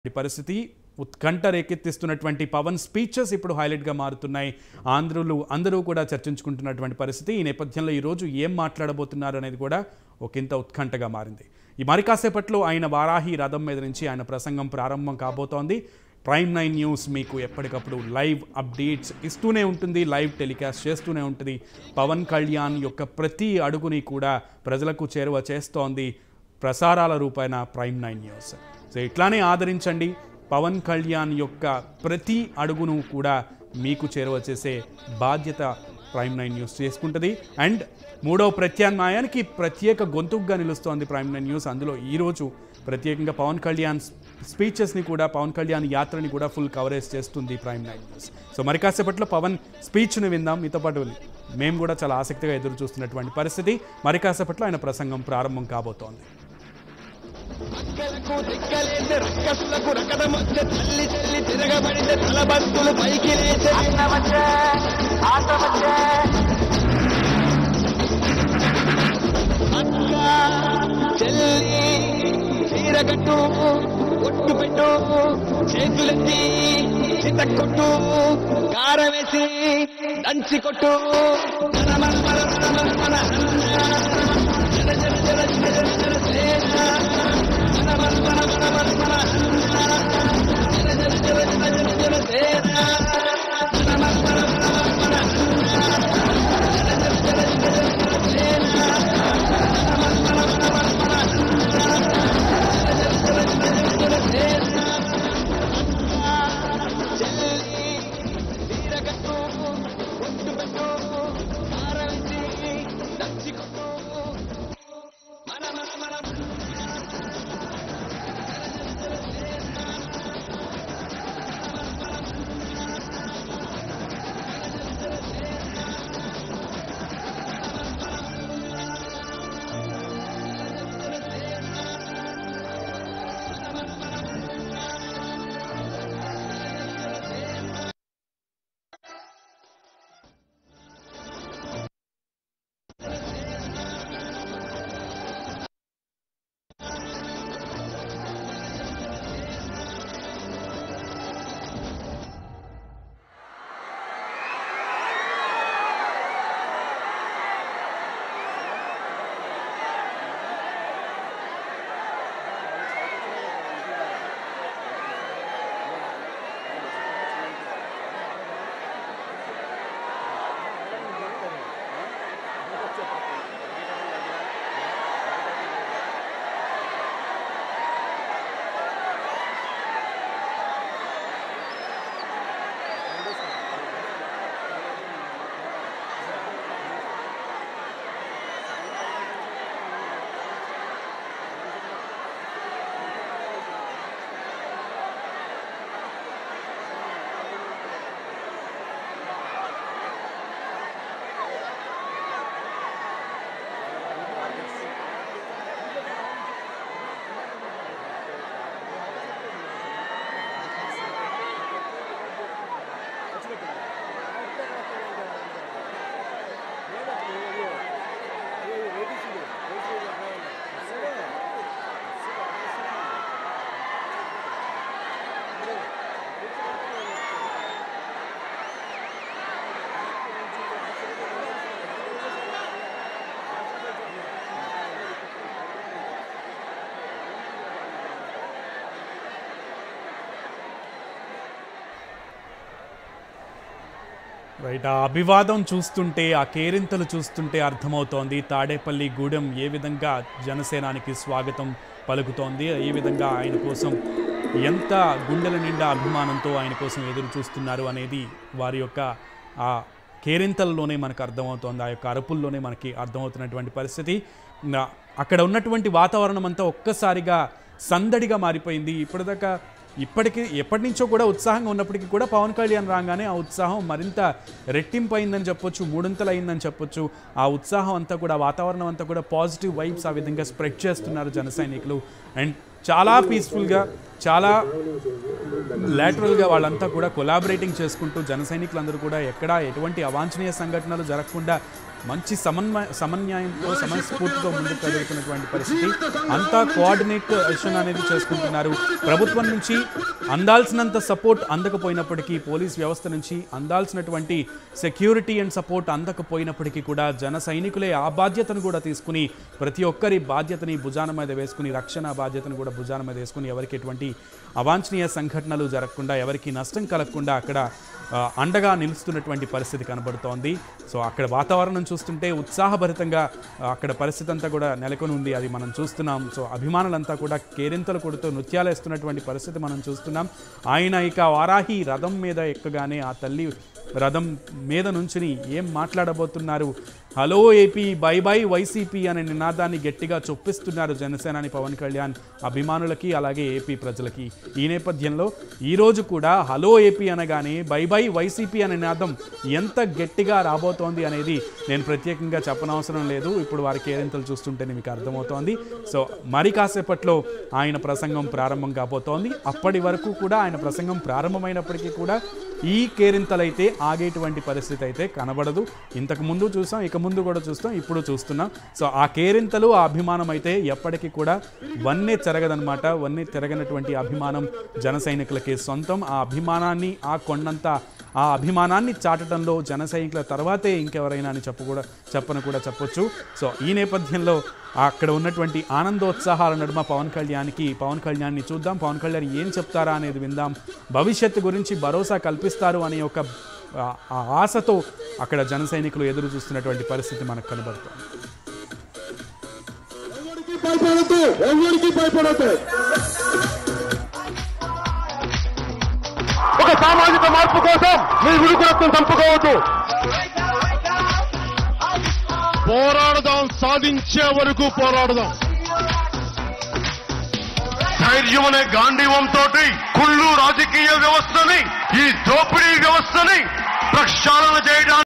ఈ పరిస్థితి ఉత్కంఠ రేకెత్తిస్తున్నటువంటి పవన్ స్పీచెస్ ఇప్పుడు హైలైట్గా మారుతున్నాయి ఆంధ్రులు అందరూ కూడా చర్చించుకుంటున్నటువంటి పరిస్థితి ఈ నేపథ్యంలో ఈరోజు ఏం మాట్లాడబోతున్నారు అనేది కూడా ఒకంత ఉత్కంఠగా మారింది ఈ మరి కాసేపట్లో ఆయన వారాహి రథం మీద నుంచి ఆయన ప్రసంగం ప్రారంభం కాబోతోంది ప్రైమ్ నైన్ న్యూస్ మీకు ఎప్పటికప్పుడు లైవ్ అప్డేట్స్ ఇస్తూనే ఉంటుంది లైవ్ టెలికాస్ట్ చేస్తూనే ఉంటుంది పవన్ కళ్యాణ్ యొక్క ప్రతి అడుగుని కూడా ప్రజలకు చేరువ చేస్తోంది ప్రసారాల రూపాయన ప్రైమ్ నైన్ న్యూస్ సో ఇట్లానే ఆదరించండి పవన్ కళ్యాణ్ యొక్క ప్రతి అడుగును కూడా మీకు చేరువ చేసే బాధ్యత ప్రైమ్ నైన్ న్యూస్ చేసుకుంటుంది అండ్ మూడవ ప్రత్యామ్నాయానికి ప్రత్యేక గొంతుకుగా నిలుస్తోంది ప్రైమ్ నైన్ న్యూస్ అందులో ఈరోజు ప్రత్యేకంగా పవన్ కళ్యాణ్ స్పీచెస్ని కూడా పవన్ కళ్యాణ్ యాత్రని కూడా ఫుల్ కవరేజ్ చేస్తుంది ప్రైమ్ నైన్ న్యూస్ సో మరి కాసేపట్లో పవన్ స్పీచ్ని విందాం మీతో పాటు మేము కూడా చాలా ఆసక్తిగా ఎదురు చూస్తున్నటువంటి పరిస్థితి మరి కాసేపట్లో ఆయన ప్రసంగం ప్రారంభం కాబోతోంది అక్కలకు దిక్కలేసే రక్కసులకు రకదమొచ్చే తల్లి చెల్లి తిరగబడితే తలబంతులు పైకి లేచే అక్క చెల్లి చీరగట్టు ఒట్టు పెట్టు చేతులెత్తి చితక్కొట్టు కారం వేసి దంచి కొట్టు మన మన మన మన మన మన అన్న. జన జన జన జన జన జన సేన. మన మన మన మన మన మన అన్న. జన జన జన జన జన జన సేన. మన మన మన మన మన మన అన్న. జన జన జన జన జన జన సేన. మన మన మన మన మన మన అన్న. జన జన జన జన జన జన సేన. చెల్లి తీరగట్టు ఒట్టు పెట్టు ఆరవిసి దంచి కొట్టు మన మన మన రైట్ ఆ అభివాదం చూస్తుంటే ఆ కేరింతలు చూస్తుంటే అర్థమవుతోంది తాడేపల్లి గూడెం ఏ విధంగా జనసేనానికి స్వాగతం పలుకుతోంది ఏ విధంగా ఆయన కోసం ఎంత గుండెల నిండా అభిమానంతో ఆయన కోసం ఎదురు చూస్తున్నారు అనేది వారి యొక్క ఆ కేరింతల్లోనే మనకు అర్థమవుతోంది ఆ యొక్క అరుపుల్లోనే మనకి అర్థమవుతున్నటువంటి పరిస్థితి నా- అక్కడ ఉన్నటువంటి వాతావరణం అంతా ఒక్కసారిగా సందడిగా మారిపోయింది ఇప్పటిదాకా ఇప్పటికీ ఎప్పటి నుంచో కూడా ఉత్సాహంగా ఉన్నప్పటికీ కూడా పవన్ కళ్యాణ్ రాగానే ఆ ఉత్సాహం మరింత రెట్టింపు అయిందని చెప్పొచ్చు మూడింతలు అయిందని చెప్పొచ్చు ఆ ఉత్సాహం అంతా కూడా వాతావరణం అంతా కూడా పాజిటివ్ వైబ్స్ ఆ విధంగా స్ప్రెడ్ చేస్తున్నారు జన సైనికులు అండ్ చాలా పీస్ఫుల్గా చాలా లాటరల్గా వాళ్ళంతా కూడా కొలాబరేటింగ్ చేసుకుంటూ జన సైనికులందరూ కూడా ఎక్కడా ఎటువంటి అవాంఛనీయ సంఘటనలు జరగకుండా మంచి సమన్వయ సమన్యాయంతో సమస్ఫూర్తితో ముందుకు కదులుతున్నటువంటి పరిస్థితి అంతా కోఆర్డినేషన్ అనేది చేసుకుంటున్నారు ప్రభుత్వం నుంచి అందాల్సినంత సపోర్ట్ అందకపోయినప్పటికీ పోలీస్ వ్యవస్థ నుంచి అందాల్సినటువంటి సెక్యూరిటీ అండ్ సపోర్ట్ అందకపోయినప్పటికీ కూడా జన సైనికులే ఆ బాధ్యతను కూడా తీసుకుని ప్రతి ఒక్కరి బాధ్యతని భుజాన మీద వేసుకుని రక్షణ బాధ్యతను కూడా భుజాన మీద వేసుకుని ఎవరికి ఎటువంటి అవాంఛనీయ సంఘటనలు జరగకుండా ఎవరికి నష్టం కలగకుండా అక్కడ ఆ, అండగా నిలుస్తున్నటువంటి పరిస్థితి కనబడుతోంది సో అక్కడ వాతావరణం చూస్తుంటే ఉత్సాహభరితంగా ఆ, అక్కడ పరిస్థితి అంతా కూడా నెలకొని ఉంది అది మనం చూస్తున్నాం సో అభిమానులంతా కూడా కేరింతలు కొడుతూ నృత్యాలు వేస్తున్నటువంటి పరిస్థితి మనం చూస్తున్నాం ఆయన ఇక వారాహి రథం మీద ఎక్కగానే ఆ తల్లి రథం మీద నుంచుని ఏం మాట్లాడబోతున్నారు hello AP bye bye YCP అనే నినాదాన్ని గట్టిగా చొప్పిస్తున్నారు జనసేనాని పవన్ కళ్యాణ్ అభిమానులకి అలాగే ఏపీ ప్రజలకి ఈ నేపథ్యంలో ఈరోజు కూడా హలో ఏపీ అనగానే బై బై వైసీపీ అనే నినాదం ఎంత గట్టిగా రాబోతోంది అనేది నేను ప్రత్యేకంగా చెప్పనవసరం లేదు ఇప్పుడు వారి కేరింతలు చూస్తుంటేనే మీకు అర్థమవుతోంది సో మరి కాసేపట్లో ఆయన ప్రసంగం ప్రారంభం కాబోతోంది అప్పటి వరకు కూడా ఆయన ప్రసంగం ప్రారంభమైనప్పటికీ కూడా ఈ కేరింతలైతే ఆగేటువంటి పరిస్థితి అయితే కనబడదు ఇంతకు ముందు చూసాం ఇక ముందు కూడా చూస్తాం ఇప్పుడు చూస్తున్నాం సో ఆ కేరింతలు ఆ అభిమానం అయితే ఎప్పటికీ కూడా వన్నే చెరగదనమాట వన్నే తిరగనటువంటి అభిమానం జన సైనికులకి సొంతం ఆ అభిమానాన్ని ఆ కొండంత ఆ అభిమానాన్ని చాటడంలో జన సైనికుల తర్వాతే ఇంకెవరైనా అని చెప్పు కూడా చెప్పను కూడా చెప్పొచ్చు సో ఈ నేపథ్యంలో అక్కడ ఉన్నటువంటి ఆనందోత్సాహాల నడుమ పవన్ కళ్యాణ్కి పవన్ కళ్యాణ్ని చూద్దాం పవన్ కళ్యాణ్ ఏం చెప్తారా అనేది విందాం భవిష్యత్తు గురించి భరోసా కల్పిస్తారు అనే ఒక ఆ- ఆ ఆశతో అక్కడ జన సైనికులు ఎదురు చూస్తున్నటువంటి పరిస్థితి మనకు కనబడుతుంది ఎవరికి భయపడద్దు ఎవరికి భయపడద్దు ఒక సామాజిక మార్పు కోసం మీ విడుకురత్వం చంపుకోవద్దు పోరాడదాం సాధించే వరకు పోరాడదాం ధైర్యం అనే గాంధీవం తోటి కుళ్ళు రాజకీయ వ్యవస్థని ఈ దోపిడీ వ్యవస్థని